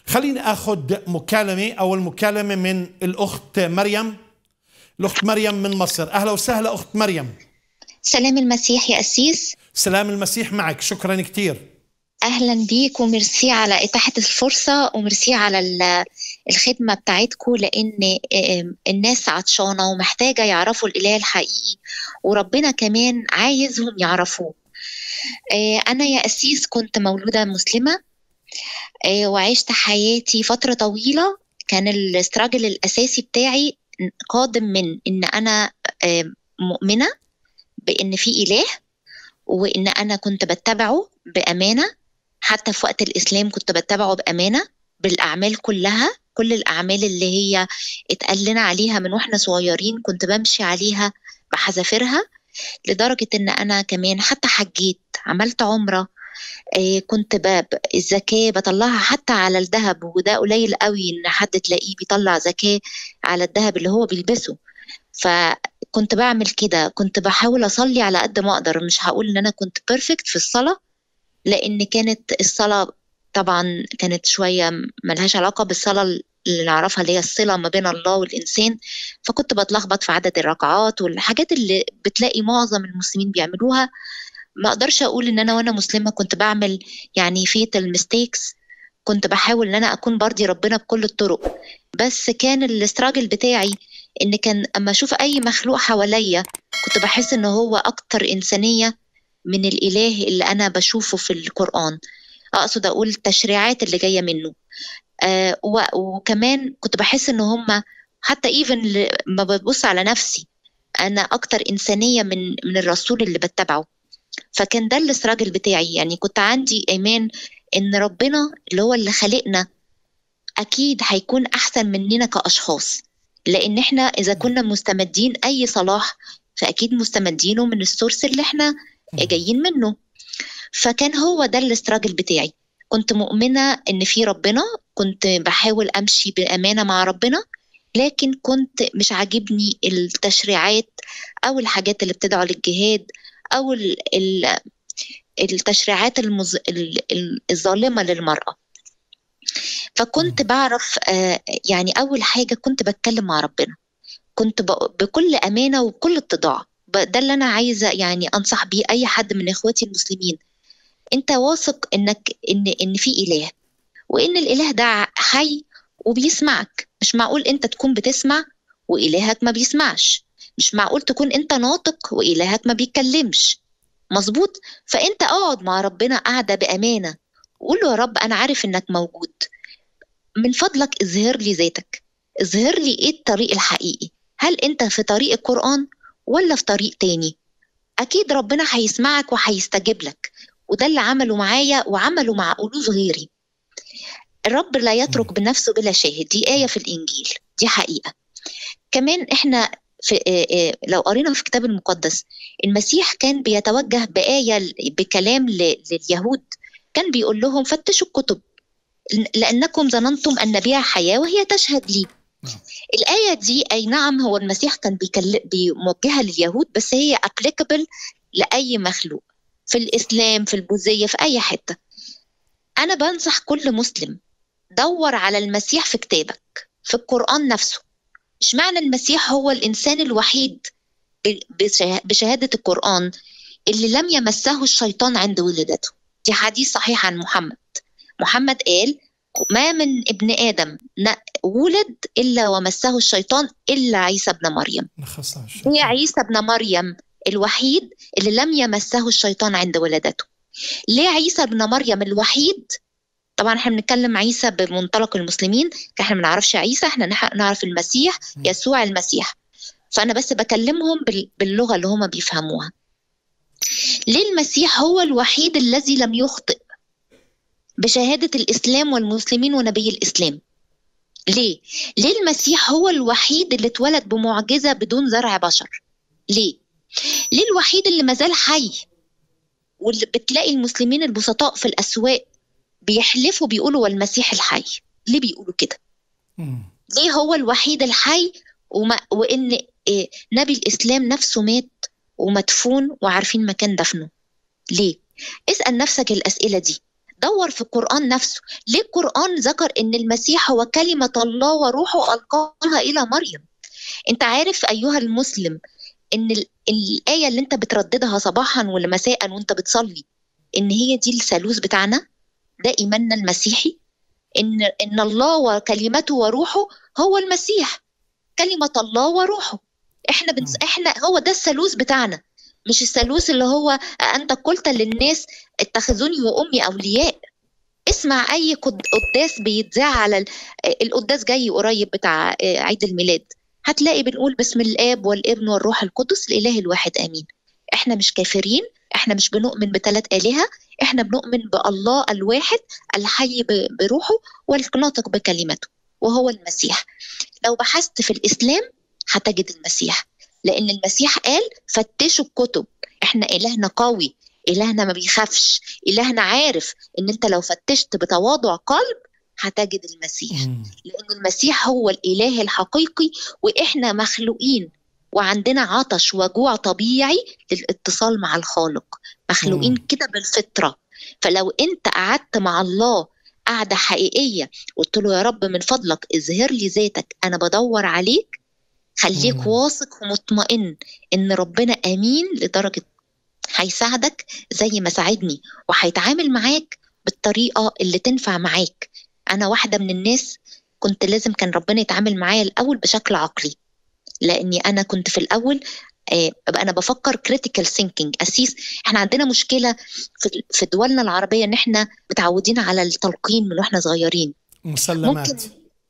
خليني اخذ مكالمه اول مكالمه من الاخت مريم الاخت مريم من مصر اهلا وسهلا اخت مريم سلام المسيح يا أسيس سلام المسيح معك شكرا كثير أهلا بيك وميرسي على إتاحة الفرصة وميرسي على ال- الخدمة بتاعتكم لأن آم، الناس عطشانة ومحتاجة يعرفوا الإله الحقيقي وربنا كمان عايزهم يعرفوه آه، أنا يا أسيس كنت مولودة مسلمة آه، وعشت حياتي فترة طويلة كان الاستراجل الأساسي بتاعي قادم من إن أنا آه، مؤمنة بإن في إله وإن أنا كنت بتبعه بأمانة حتى في وقت الإسلام كنت بتبعه بأمانة بالأعمال كلها كل الأعمال اللي هي اتقال لنا عليها من وإحنا صغيرين كنت بمشي عليها بحذافيرها لدرجة إن أنا كمان حتى حجيت عملت عمرة آه، كنت ب- ب- الزكاة بطلعها حتى على الذهب وده قليل قوي إن حد تلاقيه بيطلع زكاة على الذهب اللي هو بيلبسه فكنت بعمل كده كنت بحاول أصلي على قد ما أقدر مش هقول إن أنا كنت بيرفكت في الصلاة لأن كانت الصلاة طبعا كانت شوية ملهاش علاقة بالصلاة اللي نعرفها اللي هي الصلة ما بين الله والإنسان فكنت بتلخبط في عدد الركعات والحاجات اللي بتلاقي معظم المسلمين بيعملوها ما اقدرش اقول ان انا وانا مسلمه كنت بعمل يعني فيتال ميستيكس كنت بحاول ان انا اكون برضي ربنا بكل الطرق بس كان الاستراجل بتاعي ان كان اما اشوف اي مخلوق حواليا كنت بحس ان هو اكتر انسانيه من الاله اللي انا بشوفه في القران اقصد اقول التشريعات اللي جايه منه آه و- وكمان كنت بحس ان هم حتى ايفن ما ببص على نفسي انا اكتر انسانيه من من الرسول اللي بتبعه فكان ده الاستراجل بتاعي يعني كنت عندي ايمان ان ربنا اللي هو اللي خلقنا اكيد هيكون احسن مننا كاشخاص لان احنا اذا كنا مستمدين اي صلاح فاكيد مستمدينه من السورس اللي احنا جايين منه فكان هو ده الاستراجل بتاعي كنت مؤمنة ان في ربنا كنت بحاول امشي بامانة مع ربنا لكن كنت مش عاجبني التشريعات او الحاجات اللي بتدعو للجهاد او ال ال التشريعات المز... ال- ال- الظالمة للمرأة فكنت بعرف آه، يعني أول حاجة كنت بتكلم مع ربنا كنت ب- بكل أمانة وبكل اتضاع ب- ده اللي أنا عايزة يعني أنصح بيه أي حد من إخواتي المسلمين أنت واثق إنك إن إن في إله وإن الإله ده حي وبيسمعك مش معقول أنت تكون بتسمع وإلهك ما بيسمعش مش معقول تكون أنت ناطق وإلهك ما بيتكلمش مظبوط فأنت اقعد مع ربنا قاعدة بأمانة وقول له يا رب أنا عارف إنك موجود من فضلك اظهر لي ذاتك اظهر لي ايه الطريق الحقيقي هل انت في طريق القرآن ولا في طريق تاني اكيد ربنا هيسمعك وهيستجيب لك وده اللي عمله معايا وعمله مع ألوف غيري الرب لا يترك بنفسه بلا شاهد دي آية في الإنجيل دي حقيقة كمان احنا في آه، آه، لو قرينا في الكتاب المقدس المسيح كان بيتوجه بآية ل- بكلام ل- لليهود كان بيقول لهم فتشوا الكتب لأنكم ظننتم أن بها حياة وهي تشهد لي نعم. الآية دي أي نعم هو المسيح كان بيكل... بيوجهها لليهود بس هي applicable لأي مخلوق في الإسلام في البوذية في أي حتة أنا بنصح كل مسلم دور على المسيح في كتابك في القرآن نفسه مش معنى المسيح هو الإنسان الوحيد ب- بشه- بشهادة القرآن اللي لم يمسه الشيطان عند ولادته دي حديث صحيح عن محمد محمد قال ما من ابن آدم ن- ولد إلا ومسه الشيطان إلا عيسى ابن مريم نخص على هي الشيطان. عيسى ابن مريم الوحيد اللي لم يمسه الشيطان عند ولادته ليه عيسى ابن مريم الوحيد طبعا احنا بنتكلم عيسى بمنطلق المسلمين احنا ما نعرفش عيسى احنا نح- نعرف المسيح مم. يسوع المسيح فانا بس بكلمهم بال- باللغه اللي هم بيفهموها ليه المسيح هو الوحيد الذي لم يخطئ بشهاده الاسلام والمسلمين ونبي الاسلام ليه ليه المسيح هو الوحيد اللي اتولد بمعجزه بدون زرع بشر ليه ليه الوحيد اللي مازال حي واللي بتلاقي المسلمين البسطاء في الاسواق بيحلفوا بيقولوا والمسيح الحي ليه بيقولوا كده مم. ليه هو الوحيد الحي وما وان إيه نبي الاسلام نفسه مات ومدفون وعارفين مكان دفنه ليه اسال نفسك الاسئله دي دور في القرآن نفسه ليه القرآن ذكر إن المسيح هو كلمة الله وروحه ألقاها إلى مريم أنت عارف أيها المسلم إن الآية اللي أنت بترددها صباحا ولا مساء وأنت بتصلي إن هي دي الثالوث بتاعنا ده إيماننا المسيحي إن إن الله وكلمته وروحه هو المسيح كلمة الله وروحه احنا بنس... احنا هو ده الثالوث بتاعنا مش الثالوث اللي هو انت قلت للناس اتخذوني وامي اولياء اسمع اي قداس بيتذاع على القداس جاي قريب بتاع عيد الميلاد هتلاقي بنقول باسم الاب والابن والروح القدس الاله الواحد امين احنا مش كافرين احنا مش بنؤمن بثلاث الهه احنا بنؤمن بالله الواحد الحي بروحه والناطق بكلمته وهو المسيح لو بحثت في الاسلام هتجد المسيح لان المسيح قال فتشوا الكتب احنا الهنا قوي الهنا ما بيخافش الهنا عارف ان انت لو فتشت بتواضع قلب هتجد المسيح لان المسيح هو الاله الحقيقي واحنا مخلوقين وعندنا عطش وجوع طبيعي للاتصال مع الخالق مخلوقين كده بالفطره فلو انت قعدت مع الله قعده حقيقيه قلت له يا رب من فضلك اظهر لي ذاتك انا بدور عليك خليك مم. واثق ومطمئن ان ربنا امين لدرجه هيساعدك زي ما ساعدني وهيتعامل معاك بالطريقه اللي تنفع معاك انا واحده من الناس كنت لازم كان ربنا يتعامل معايا الاول بشكل عقلي لاني انا كنت في الاول آه انا بفكر كريتيكال ثينكينج اسيس احنا عندنا مشكله في في دولنا العربيه ان احنا متعودين على التلقين من واحنا صغيرين مسلمات ممكن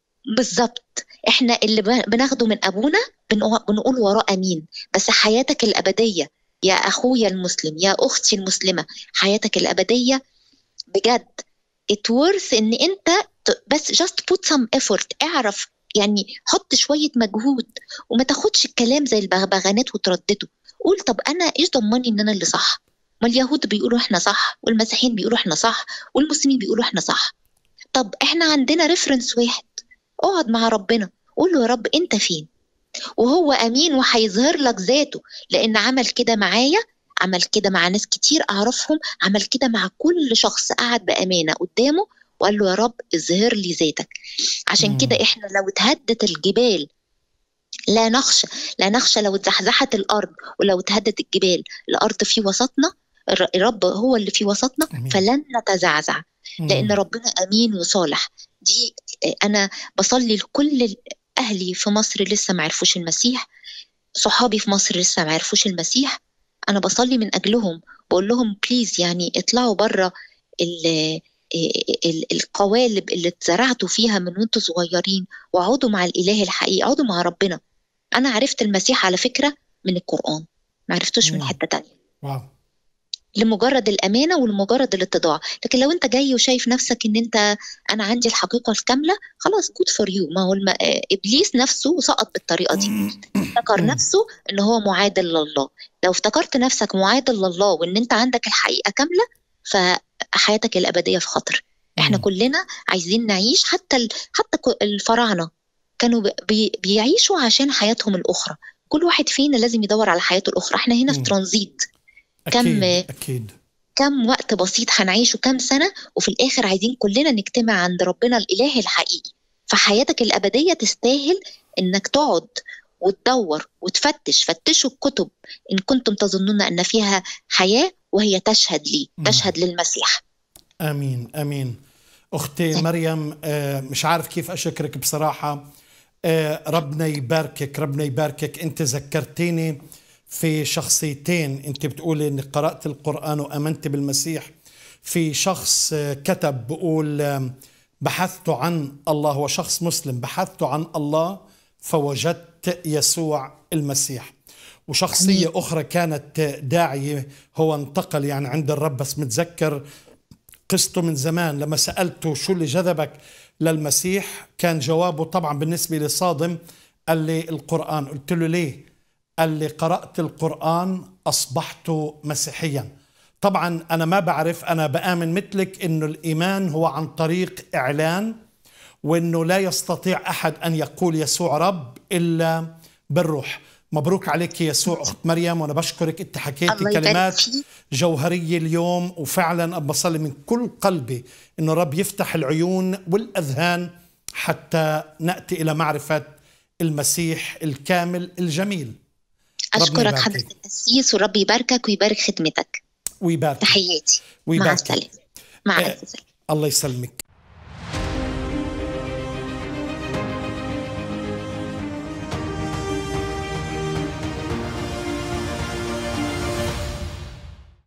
بالظبط احنا اللي بناخده من ابونا بنقول وراه امين بس حياتك الابديه يا اخويا المسلم يا اختي المسلمه حياتك الابديه بجد it worth ان انت بس just put some effort اعرف يعني حط شويه مجهود وما تاخدش الكلام زي البغبغانات وتردده قول طب انا ايش ضمني ان انا اللي صح ما اليهود بيقولوا احنا صح والمسيحيين بيقولوا احنا صح والمسلمين بيقولوا احنا صح طب احنا عندنا ريفرنس واحد اقعد مع ربنا قول له يا رب انت فين وهو امين وهيظهر لك ذاته لان عمل كده معايا عمل كده مع ناس كتير اعرفهم عمل كده مع كل شخص قعد بامانه قدامه وقال له يا رب اظهر لي ذاتك عشان كده احنا لو اتهدت الجبال لا نخشى لا نخشى لو اتزحزحت الارض ولو اتهدت الجبال الارض في وسطنا الرب هو اللي في وسطنا أمين. فلن نتزعزع لان ربنا امين وصالح دي انا بصلي لكل اهلي في مصر لسه ما عرفوش المسيح صحابي في مصر لسه ما عرفوش المسيح انا بصلي من اجلهم بقول لهم بليز يعني اطلعوا بره القوالب اللي اتزرعتوا فيها من وانتوا صغيرين واقعدوا مع الاله الحقيقي اقعدوا مع ربنا انا عرفت المسيح على فكره من القران ما عرفتوش من مم. حته تانية واو لمجرد الامانه ولمجرد الاتضاع لكن لو انت جاي وشايف نفسك ان انت انا عندي الحقيقه الكامله خلاص جود فور يو ما هو الم... آه، ابليس نفسه سقط بالطريقه دي افتكر نفسه ان هو معادل لله لو افتكرت نفسك معادل لله وان انت عندك الحقيقه كامله فحياتك الابديه في خطر احنا مم. كلنا عايزين نعيش حتى ال... حتى ك- الفراعنه كانوا بي- بي... بيعيشوا عشان حياتهم الاخرى كل واحد فينا لازم يدور على حياته الاخرى احنا هنا في مم. ترانزيت اكيد كم- اكيد كم وقت بسيط هنعيشه كم سنة وفي الآخر عايزين كلنا نجتمع عند ربنا الإله الحقيقي فحياتك الأبدية تستاهل إنك تقعد وتدور وتفتش فتشوا الكتب إن كنتم تظنون أن فيها حياة وهي تشهد لي مم. تشهد للمسيح امين امين اختي مريم آه، مش عارف كيف اشكرك بصراحه آه، ربنا يباركك ربنا يباركك انت ذكرتيني في شخصيتين انت بتقولي انك قرات القران وامنت بالمسيح في شخص آه، كتب بقول آم، بحثت عن الله هو شخص مسلم بحثت عن الله فوجدت يسوع المسيح وشخصية أخرى كانت داعية هو انتقل يعني عند الرب بس متذكر قصته من زمان لما سألته شو اللي جذبك للمسيح كان جوابه طبعا بالنسبة لي صادم قال لي القرآن قلت له ليه قال لي قرأت القرآن أصبحت مسيحيا طبعا أنا ما بعرف أنا بآمن مثلك إنه الإيمان هو عن طريق إعلان وإنه لا يستطيع أحد أن يقول يسوع رب إلا بالروح مبروك عليك يسوع اخت مريم وانا بشكرك انت حكيتي الله يبارك كلمات فيك. جوهريه اليوم وفعلا ابى بصلي من كل قلبي انه رب يفتح العيون والاذهان حتى ناتي الى معرفه المسيح الكامل الجميل ربنا اشكرك يباركك. حضره القسيس والرب يباركك ويبارك خدمتك ويبارك تحياتي مع ويبارك السلامه مع آه، الف سلامه الله يسلمك